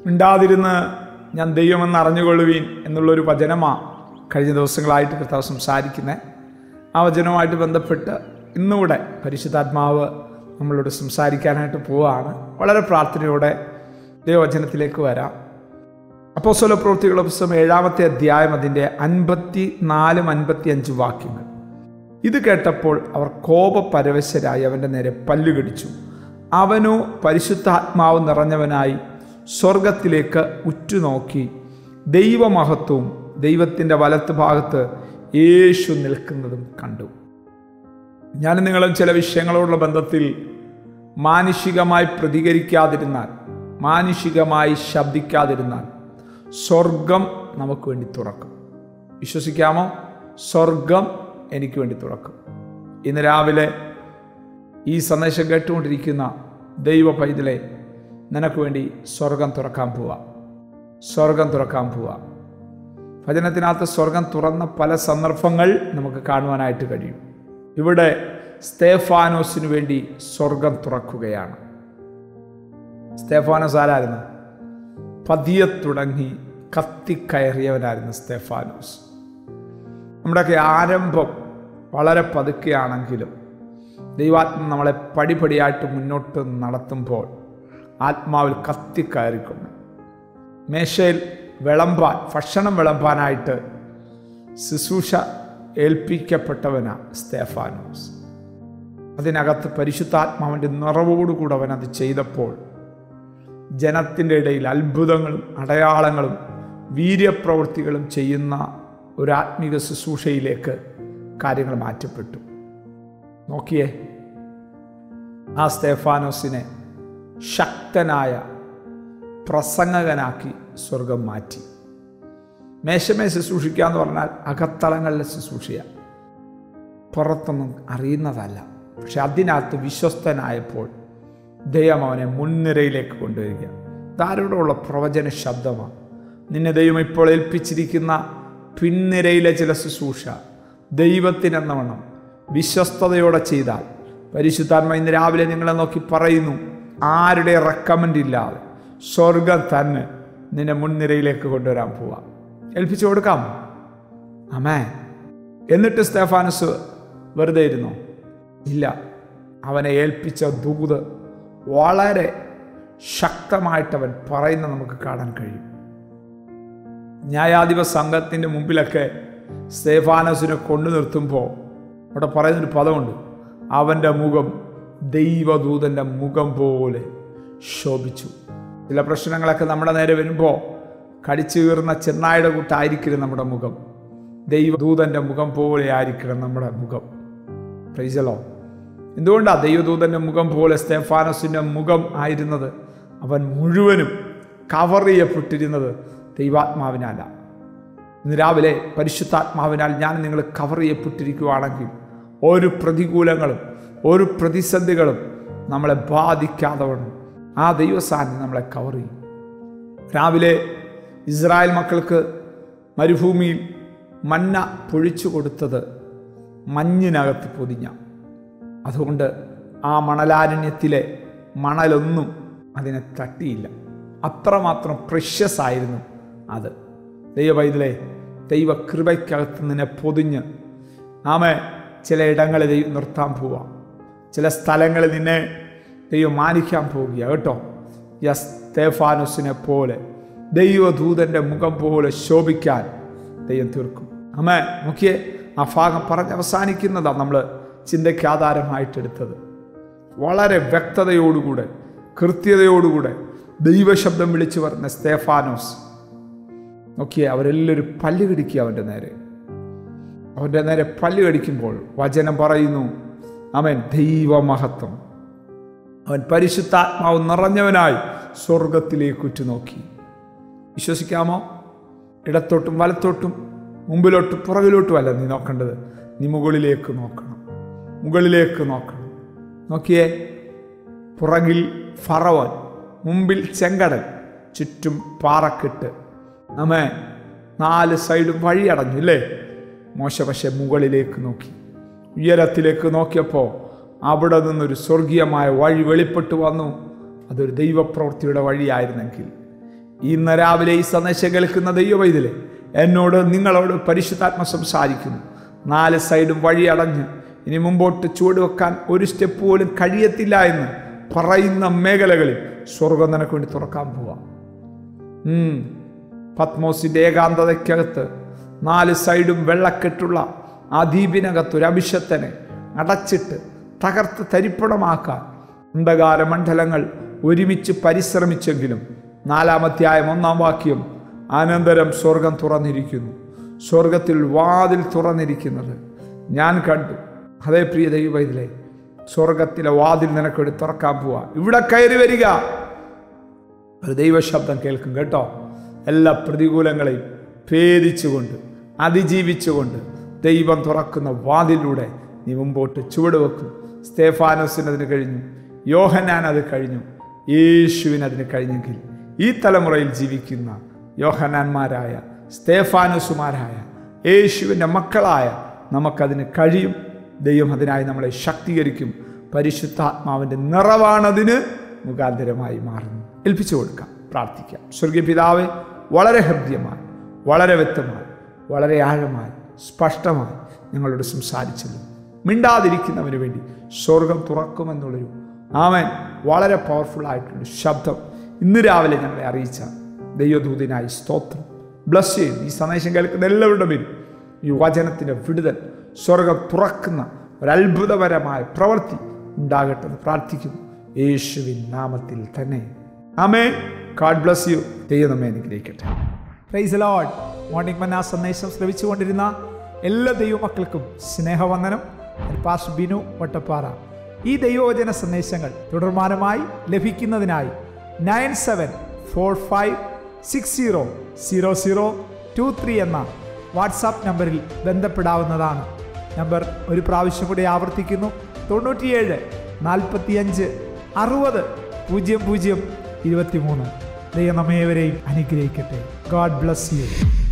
മിണ്ടാതിരുന്ന് ഞാൻ ദൈവമെന്ന് അറിഞ്ഞുകൊള്ളുവീൻ എന്നുള്ളൊരു വചനമാ കഴിഞ്ഞ ദിവസങ്ങളായിട്ട് കർത്താവ് സംസാരിക്കുന്നത് ആ വചനവുമായിട്ട് ബന്ധപ്പെട്ട് ഇന്നുകൂടെ പരിശുദ്ധാത്മാവ് നമ്മളോട് സംസാരിക്കാനായിട്ട് പോവുകയാണ് വളരെ പ്രാർത്ഥനയോടെ ദൈവവചനത്തിലേക്ക് വരാം അപ്പോസ്തല പ്രവൃത്തികളുടെ പുസ്തകം ഏഴാമത്തെ അധ്യായം അതിൻ്റെ അൻപത്തി നാലും അൻപത്തി അഞ്ച് വാക്യങ്ങൾ ഇത് കേട്ടപ്പോൾ അവർ കോപപരവശരായി അവൻ്റെ നേരെ പല്ലുകടിച്ചു അവനോ പരിശുദ്ധാത്മാവ് നിറഞ്ഞവനായി സ്വർഗത്തിലേക്ക് ഉറ്റുനോക്കി ദൈവമഹത്വവും ദൈവത്തിൻ്റെ വലത്ത് ഭാഗത്ത് യേശു നിൽക്കുന്നതും കണ്ടു ഞാൻ നിങ്ങളും ചില വിഷയങ്ങളോടുള്ള ബന്ധത്തിൽ മാനുഷികമായി പ്രതികരിക്കാതിരുന്നാൽ മാനുഷികമായി ശബ്ദിക്കാതിരുന്നാൽ സ്വർഗം നമുക്ക് വേണ്ടി തുറക്കും വിശ്വസിക്കാമോ സ്വർഗം എനിക്ക് വേണ്ടി തുറക്കും ഇന്ന് രാവിലെ ഈ സന്ദേശം കേട്ടുകൊണ്ടിരിക്കുന്ന ദൈവ പൈതലെ നിനക്ക് വേണ്ടി സ്വർഗം തുറക്കാൻ പോവാ സ്വർഗം തുറക്കാൻ പോവാ ഭജനത്തിനകത്ത് സ്വർഗം തുറന്ന പല സന്ദർഭങ്ങൾ നമുക്ക് കാണുവാനായിട്ട് കഴിയും ഇവിടെ സ്തേഫാനോസിന് വേണ്ടി സ്വർഗം തുറക്കുകയാണ് സ്തേഫാനോസ് ആരായിരുന്നു പതിയെ തുടങ്ങി കത്തിക്കയറിയവനായിരുന്നു സ്തേഫാനോസ് നമ്മുടെയൊക്കെ ആരംഭം വളരെ പതുക്കെയാണെങ്കിലും ദൈവാത്മ നമ്മളെ പടിപടിയായിട്ട് മുന്നോട്ട് നടത്തുമ്പോൾ ആത്മാവിൽ കത്തിക്കയറിക്കൊണ്ട് മേശയിൽ വിളമ്പാൻ ഭക്ഷണം വിളമ്പാനായിട്ട് ശുശ്രൂഷ ഏൽപ്പിക്കപ്പെട്ടവനാ സ്തേഫാനോസ് അതിനകത്ത് പരിശുദ്ധാത്മാവിൻ്റെ നിറവോടുകൂടെ അവൻ അത് ചെയ്തപ്പോൾ ജനത്തിൻ്റെ ഇടയിൽ അത്ഭുതങ്ങളും അടയാളങ്ങളും വീര്യപ്രവൃത്തികളും ചെയ്യുന്ന ഒരു ആത്മീക ശുശ്രൂഷയിലേക്ക് കാര്യങ്ങൾ മാറ്റപ്പെട്ടു നോക്കിയേ ആ സ്തേഫാനോസിനെ ശക്തനായ പ്രസംഗകനാക്കി സ്വർഗം മാറ്റി മേശമേ ശുശ്രൂഷിക്കുക എന്ന് പറഞ്ഞാൽ അകത്തളങ്ങളിലെ ശുശ്രൂഷയാണ് പുറത്തൊന്നും അറിയുന്നതല്ല പക്ഷെ അതിനകത്ത് വിശ്വസ്തനായപ്പോൾ ദൈവം അവനെ മുൻനിരയിലേക്ക് കൊണ്ടുവരിക ധാരോടുള്ള പ്രവചന ശബ്ദമാണ് നിന്നെ ദൈവം ഇപ്പോൾ ഏൽപ്പിച്ചിരിക്കുന്ന പിൻനിരയിലെ ചില ശുശ്രൂഷ ദൈവത്തിനെന്നവണ്ണം വിശ്വസ്തയോടെ ചെയ്താൽ പരിശുദ്ധാത്മ ഇന്ന് രാവിലെ നിങ്ങളെ നോക്കി പറയുന്നു ആരുടെ റെക്കമെൻഡ് ഇല്ലാതെ സ്വർഗം തന്നെ നിന്നെ മുൻനിരയിലേക്ക് കൊണ്ടുവരാൻ പോവാം ഏൽപ്പിച്ചു കൊടുക്കാം അമേ എന്നിട്ട് സ്തേഫാനസ് വെറുതെ ഇരുന്നോ ഇല്ല അവനെ ഏൽപ്പിച്ച ദൂത് വളരെ ശക്തമായിട്ടവൻ പറയുന്ന നമുക്ക് കാണാൻ കഴിയും ന്യായാധിപ സംഘത്തിൻ്റെ മുമ്പിലൊക്കെ സ്തേഫാനസിനെ കൊണ്ടു നിർത്തുമ്പോൾ അവിടെ പറയുന്നൊരു പദമുണ്ട് അവൻ്റെ മുഖം ദൈവദൂതൻ്റെ മുഖം പോലെ ശോഭിച്ചു ചില പ്രശ്നങ്ങളൊക്കെ നമ്മുടെ നേരെ വരുമ്പോൾ കടിച്ചു കീറുന്ന ചെന്നായുടെ കൂട്ടായിരിക്കരുത് നമ്മുടെ മുഖം ദൈവദൂതൻ്റെ മുഖം പോലെ ആയിരിക്കണം നമ്മുടെ മുഖം പ്രൈസലോ എന്തുകൊണ്ടാണ് ദൈവദൂതൻ്റെ മുഖം പോലെ സ്തേഫാനസിൻ്റെ മുഖം ആയിരുന്നത് അവൻ മുഴുവനും കവർ ചെയ്യപ്പെട്ടിരുന്നത് ദൈവാത്മാവിനല്ല ഇന്ന് രാവിലെ പരിശുദ്ധാത്മാവിനാൽ ഞാൻ നിങ്ങൾ കവർ ചെയ്യപ്പെട്ടിരിക്കുകയാണെങ്കിൽ ഒരു പ്രതികൂലങ്ങളും ഒരു പ്രതിസന്ധികളും നമ്മളെ ബാധിക്കാതെ വേണം ആ ദൈവസാന്നിധ്യം നമ്മളെ കവർ ചെയ്യും രാവിലെ ഇസ്രായേൽ മക്കൾക്ക് മരുഭൂമിയിൽ മന്ന പൊഴിച്ചു കൊടുത്തത് മഞ്ഞിനകത്ത് പൊതിഞ്ഞ അതുകൊണ്ട് ആ മണലാരണ്യത്തിലെ മണലൊന്നും അതിനെ തട്ടിയില്ല അത്രമാത്രം പ്രഷ്യസ് ആയിരുന്നു അത് ദൈവവൈതലെ ദൈവ കൃപയ്ക്കകത്ത് നിന്നെ പൊതിഞ്ഞ് നാമെ ചില ഇടങ്ങളിൽ ദൈവം നിർത്താൻ പോവാം ചില സ്ഥലങ്ങളിൽ നിന്നെ ദൈവം മാനിക്കാൻ പോവുക കേട്ടോ യസ് തേഫാനുസിനെ പോലെ ദൈവദൂതൻ്റെ മുഖം പോലെ ശോഭിക്കാൻ ദൈവം തീർക്കും അമ്മ നോക്കിയേ ആ ഭാഗം പറഞ്ഞ് അവസാനിക്കുന്നതാണ് നമ്മൾ ചിന്തയ്ക്ക് ആധാരമായിട്ടെടുത്തത് വളരെ വ്യക്തതയോടുകൂടെ കൃത്യതയോടുകൂടെ ദൈവശബ്ദം വിളിച്ചു പറഞ്ഞ സ്തേഫാനോസ് നോക്കിയേ അവരെല്ലാവരും പല്ല് കടിക്കുക അവൻ്റെ നേരെ അവൻ്റെ നേരെ പല്ല് കടിക്കുമ്പോൾ വചനം പറയുന്നു അവൻ ദൈവമഹത്വം അവൻ പരിശുദ്ധാത്മാവ് നിറഞ്ഞവനായി സ്വർഗത്തിലേക്ക് ഉറ്റുനോക്കി വിശ്വസിക്കാമോ ഇടത്തോട്ടും വലത്തോട്ടും മുമ്പിലോട്ടും പുറകിലോട്ടും അല്ല നീ നോക്കേണ്ടത് നീ മുകളിലേക്ക് നോക്കണം മുകളിലേക്ക് നോക്കണം നോക്കിയേ പുറകിൽ ഫറവൻ മുമ്പിൽ ചെങ്കടൽ ചുറ്റും പാറക്കെട്ട് നമ്മെ നാല് സൈഡും വഴി അടഞ്ഞു അല്ലേ മോശ പക്ഷെ മുകളിലേക്ക് നോക്കി ഉയരത്തിലേക്ക് നോക്കിയപ്പോൾ അവിടെ നിന്നൊരു സ്വർഗീയമായ വഴി വെളിപ്പെട്ടു വന്നു അതൊരു ദൈവപ്രവൃത്തിയുടെ വഴിയായിരുന്നെങ്കിൽ ഇന്ന് രാവിലെ ഈ സന്ദേശം കേൾക്കുന്ന ദൈവവൈദ്യലെ എന്നോട് നിങ്ങളോട് പരിശുദ്ധാത്മ സംസാരിക്കുന്നു നാല് സൈഡും വഴി അടഞ്ഞ് ഇനി മുമ്പോട്ട് ചുവട് വെക്കാൻ ഒരു സ്റ്റെപ്പ് പോലും കഴിയത്തില്ല എന്ന് പറയുന്ന മേഖലകളിൽ സ്വർഗം നിനക്ക് വേണ്ടി തുറക്കാൻ പോവാം ഉം. പത്മോസിന്റെ ഏകാന്തതയ്ക്കകത്ത് നാല് സൈഡും വെള്ളക്കെട്ടുള്ള ആ ദ്വീപിനകത്ത് ഒരു അഭിഷത്തനെ അടച്ചിട്ട് തകർത്ത് തരിപ്പണമാക്കാൻ അന്ധകാര മണ്ഡലങ്ങൾ ഒരുമിച്ച് പരിശ്രമിച്ചെങ്കിലും നാലാമധ്യായം ഒന്നാം വാക്യം അനന്തരം സ്വർഗം തുറന്നിരിക്കുന്നു സ്വർഗത്തിൽ വാതിൽ തുറന്നിരിക്കുന്നത് ഞാൻ കണ്ടു അതേ പ്രിയ ദൈവത്തിലെ സ്വർഗത്തിലെ വാതിൽ നിനക്കൊരു തുറക്കാൻ പോവാ ഇവിടെ കയറി വരിക ഒരു ദൈവശബ്ദം കേൾക്കും കേട്ടോ എല്ലാ പ്രതികൂലങ്ങളെയും ഭേദിച്ചുകൊണ്ട് അതിജീവിച്ചുകൊണ്ട് ദൈവം തുറക്കുന്ന വാതിലൂടെ നീ മുമ്പോട്ട് ചുവട് വെക്കും സ്തേഫാനോസിന് അതിന് കഴിഞ്ഞു യോഹനാൻ അത് കഴിഞ്ഞു യേശുവിന് അതിന് കഴിഞ്ഞെങ്കിൽ ഈ തലമുറയിൽ ജീവിക്കുന്ന യോഹനാന്മാരായ സ്തേഫാനോസുമാരായ യേശുവിൻ്റെ മക്കളായ നമുക്കതിന് കഴിയും ദൈവം അതിനായി നമ്മളെ ശക്തീകരിക്കും പരിശുദ്ധാത്മാവിൻ്റെ നിറവാണതിന് മുഖാന്തരമായി മാറുന്നു ഏൽപ്പിച്ചു കൊടുക്കാം പ്രാർത്ഥിക്കാം സ്വർഗീയ പിതാവെ വളരെ ഹൃദ്യമായി വളരെ വ്യക്തമായി വളരെ ആഴമായി സ്പഷ്ടമായി ഞങ്ങളോട് സംസാരിച്ചല്ലോ മിണ്ടാതിരിക്കുന്നവന് വേണ്ടി സ്വർഗം തുറക്കുമെന്നുള്ളൊരു ആമൻ വളരെ പവർഫുൾ ആയിട്ടുള്ള ശബ്ദം ഇന്ന് രാവിലെ ഞങ്ങളെ അറിയിച്ച ദൈവദൂതനായി സ്തോത്രം ബ്ലസ് ചെയ്യുന്നു ഈ സന്ദേശം കേൾക്കുന്ന എല്ലാവരുടെ പേരും ഈ വചനത്തിൻ്റെ വിടുതൽ സ്വർഗം തുറക്കുന്ന ഒരു അത്ഭുതപരമായ പ്രവൃത്തി ഉണ്ടാകട്ടെ എന്ന് പ്രാർത്ഥിക്കുന്നു യേശുവിൻ നാമത്തിൽ തന്നെ ആമേ ഗാഡ് ബ്ലസ് യു ദൈവം നമ്മെ അനുഗ്രഹിക്കട്ടെ പ്രൈസ് ലോഡ് മോർണിംഗ് മന്ന സന്ദേശം ശ്രമിച്ചുകൊണ്ടിരുന്ന എല്ലാ ദൈവമക്കൾക്കും സ്നേഹവന്ദനം പാസ് ബിനു വട്ടപ്പാറ ഈ ദൈവവചന സന്ദേശങ്ങൾ തുടർമാനമായി ലഭിക്കുന്നതിനായി nine seven four five six zero zero zero two three എന്ന വാട്സാപ്പ് നമ്പറിൽ ബന്ധപ്പെടാവുന്നതാണ് നമ്പർ ഒരു പ്രാവശ്യം കൂടി ആവർത്തിക്കുന്നു തൊണ്ണൂറ്റിയേഴ് നാൽപ്പത്തിയഞ്ച് അറുപത് പൂജ്യം പൂജ്യം ഇരുപത്തിമൂന്ന് ദൈവം നമ്മേവരെയും അനുഗ്രഹിക്കട്ടെ ഗോഡ് ബ്ലസ് യു